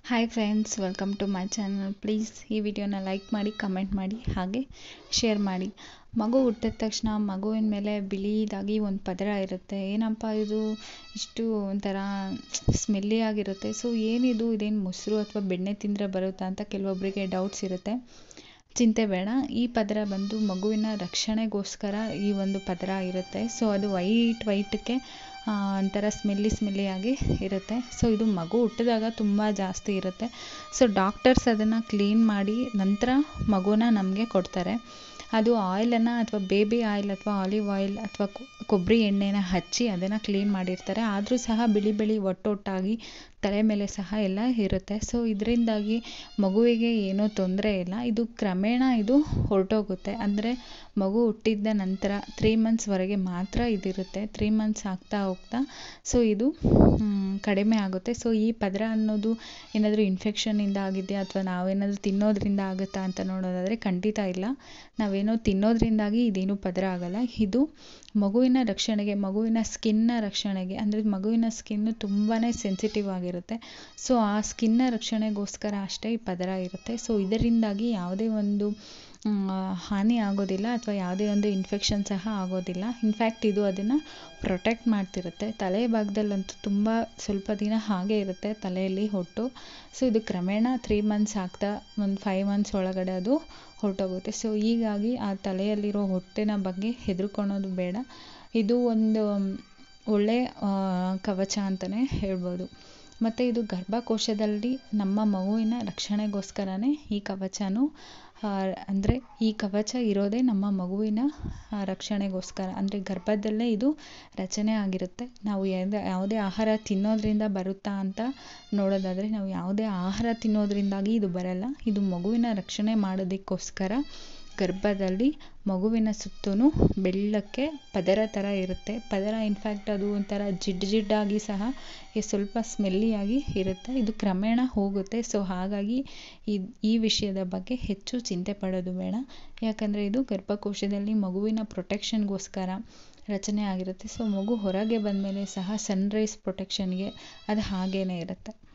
hi friends welcome to my channel please ಈ ವಿಡಿಯೋನ like ಮಾಡಿ ಕಮೆಂಟ್ ಮಾಡಿ ಹಾಗೆ ಶೇರ್ ಮಾಡಿ ಮಗು ಹುಟ್ಟಿದ ತಕ್ಷಣ ಮಗುವಿನ ಮೇಲೆ ಬಿಳಿದಾಗಿ ಒಂದು ಪದರ ಇರುತ್ತೆ ಏನಪ್ಪ ಇದು ಇಷ್ಟು ಒಂಥರ ಸ್ಮೆಲ್ಲಿ ಆಗಿರುತ್ತೆ ಸೊ ಏನಿದು ಇದೇನು ಮೊಸರು ಅಥವಾ ಬೆಣ್ಣೆ ತಿಂದರೆ ಬರುತ್ತಾ ಅಂತ ಕೆಲವೊಬ್ಬರಿಗೆ ಡೌಟ್ಸ್ ಇರುತ್ತೆ ಚಿಂತೆ ಬೇಡ ಈ ಪದರ ಬಂದು ಮಗುವಿನ ರಕ್ಷಣೆಗೋಸ್ಕರ ಈ ಒಂದು ಪದರ ಇರುತ್ತೆ ಸೊ ಅದು ವೈಟ್ ವೈಟಕ್ಕೆ ಒಂಥರ ಸ್ಮೆಲ್ಲಿ ಸ್ಮೆಲ್ಲಿಯಾಗಿ ಇರುತ್ತೆ ಸೊ ಇದು ಮಗು ಹುಟ್ಟಿದಾಗ ತುಂಬ ಜಾಸ್ತಿ ಇರುತ್ತೆ ಸೊ ಡಾಕ್ಟರ್ಸ್ ಅದನ್ನು ಕ್ಲೀನ್ ಮಾಡಿ ನಂತರ ಮಗುನ ನಮಗೆ ಕೊಡ್ತಾರೆ ಅದು ಆಯಿಲನ್ನು ಅಥವಾ ಬೇಬಿ ಆಯಿಲ್ ಅಥವಾ ಆಲಿವ್ ಆಯಿಲ್ ಅಥವಾ ಕೊಬ್ಬರಿ ಎಣ್ಣೆನ ಹಚ್ಚಿ ಅದನ್ನು ಕ್ಲೀನ್ ಮಾಡಿರ್ತಾರೆ ಆದರೂ ಸಹ ಬಿಳಿ ಬಿಳಿ ಒಟ್ಟೊಟ್ಟಾಗಿ ತಲೆ ಮೇಲೆ ಸಹ ಎಲ್ಲ ಇರುತ್ತೆ ಸೊ ಇದರಿಂದಾಗಿ ಮಗುವಿಗೆ ಏನೂ ತೊಂದರೆ ಇಲ್ಲ ಇದು ಕ್ರಮೇಣ ಇದು ಹೊರಟೋಗುತ್ತೆ ಅಂದರೆ ಮಗು ಹುಟ್ಟಿದ ನಂತರ ತ್ರೀ ಮಂತ್ಸ್ವರೆಗೆ ಮಾತ್ರ ಇದಿರುತ್ತೆ ತ್ರೀ ಮಂತ್ಸ್ ಆಗ್ತಾ ಹೋಗ್ತಾ ಸೊ ಇದು ಕಡಿಮೆ ಆಗುತ್ತೆ ಸೊ ಈ ಪದರ ಅನ್ನೋದು ಏನಾದರೂ ಇನ್ಫೆಕ್ಷನ್ನಿಂದ ಆಗಿದೆಯಾ ಅಥವಾ ನಾವೇನಾದರೂ ತಿನ್ನೋದ್ರಿಂದ ಆಗುತ್ತಾ ಅಂತ ನೋಡೋದಾದರೆ ಖಂಡಿತ ಇಲ್ಲ ನಾವೇನೋ ತಿನ್ನೋದ್ರಿಂದಾಗಿ ಇದೇನು ಪದರ ಆಗಲ್ಲ ಇದು ಮಗುವಿನ ರಕ್ಷಣೆಗೆ ಮಗುವಿನ ಸ್ಕಿನ್ನ ರಕ್ಷಣೆಗೆ ಅಂದರೆ ಮಗುವಿನ ಸ್ಕಿನ್ನು ತುಂಬಾ ಸೆನ್ಸಿಟಿವ್ ಆಗಿರುತ್ತೆ ಸೊ ಆ ಸ್ಕಿನ್ನ ರಕ್ಷಣೆಗೋಸ್ಕರ ಅಷ್ಟೇ ಈ ಪದರ ಇರುತ್ತೆ ಸೊ ಇದರಿಂದಾಗಿ ಯಾವುದೇ ಒಂದು ಹಾನಿ ಆಗೋದಿಲ್ಲ ಅಥವಾ ಯಾವುದೇ ಒಂದು ಇನ್ಫೆಕ್ಷನ್ ಸಹ ಆಗೋದಿಲ್ಲ ಇನ್ಫ್ಯಾಕ್ಟ್ ಇದು ಅದನ್ನು ಪ್ರೊಟೆಕ್ಟ್ ಮಾಡ್ತಿರುತ್ತೆ ತಲೆ ಭಾಗದಲ್ಲಂತೂ ತುಂಬ ಸ್ವಲ್ಪ ದಿನ ಹಾಗೆ ಇರುತ್ತೆ ತಲೆಯಲ್ಲಿ ಹೊಟ್ಟು ಸೊ ಇದು ಕ್ರಮೇಣ ತ್ರೀ ಮಂತ್ಸ್ ಆಗ್ತಾ ಒಂದು ಫೈವ್ ಮಂತ್ಸ್ ಒಳಗಡೆ ಅದು ಹೊರಟೋಗುತ್ತೆ ಸೊ ಹೀಗಾಗಿ ಆ ತಲೆಯಲ್ಲಿರೋ ಹೊಟ್ಟಿನ ಬಗ್ಗೆ ಹೆದರ್ಕೊಳೋದು ಬೇಡ ಇದು ಒಂದು ಒಳ್ಳೆಯ ಕವಚ ಅಂತಲೇ ಹೇಳ್ಬೋದು ಮತ್ತು ಇದು ಗರ್ಭಕೋಶದಲ್ಲಿ ನಮ್ಮ ಮಗುವಿನ ರಕ್ಷಣೆಗೋಸ್ಕರನೇ ಈ ಕವಚನೂ ಅಂದರೆ ಈ ಕವಚ ಇರೋದೇ ನಮ್ಮ ಮಗುವಿನ ರಕ್ಷಣೆಗೋಸ್ಕರ ಅಂದರೆ ಗರ್ಭದಲ್ಲೇ ಇದು ರಚನೆ ಆಗಿರುತ್ತೆ ನಾವು ಯಾವುದೇ ಆಹಾರ ತಿನ್ನೋದ್ರಿಂದ ಬರುತ್ತಾ ಅಂತ ನೋಡೋದಾದರೆ ನಾವು ಯಾವುದೇ ಆಹಾರ ತಿನ್ನೋದ್ರಿಂದಾಗಿ ಇದು ಬರಲ್ಲ ಇದು ಮಗುವಿನ ರಕ್ಷಣೆ ಮಾಡೋದಕ್ಕೋಸ್ಕರ ಗರ್ಭದಲ್ಲಿ ಮಗುವಿನ ಸುತ್ತಲೂ ಬೆಳ್ಳಕ್ಕೆ ಪದರ ಥರ ಇರುತ್ತೆ ಪದರ ಇನ್ಫ್ಯಾಕ್ಟ್ ಅದು ಒಂಥರ ಜಿಡ್ಡು ಜಿಡ್ಡಾಗಿ ಸಹ ಸ್ವಲ್ಪ ಸ್ಮೆಲ್ಲಿಯಾಗಿ ಇರುತ್ತೆ ಇದು ಕ್ರಮೇಣ ಹೋಗುತ್ತೆ ಸೊ ಹಾಗಾಗಿ ಈ ಈ ವಿಷಯದ ಬಗ್ಗೆ ಹೆಚ್ಚು ಚಿಂತೆ ಪಡೋದು ಬೇಡ ಯಾಕಂದರೆ ಇದು ಗರ್ಭಕೋಶದಲ್ಲಿ ಮಗುವಿನ ಪ್ರೊಟೆಕ್ಷನ್ಗೋಸ್ಕರ ರಚನೆ ಆಗಿರುತ್ತೆ ಸೊ ಮಗು ಹೊರಗೆ ಬಂದಮೇಲೆ ಸಹ ಸನ್ರೈಸ್ ಪ್ರೊಟೆಕ್ಷನ್ಗೆ ಅದು ಹಾಗೇ ಇರುತ್ತೆ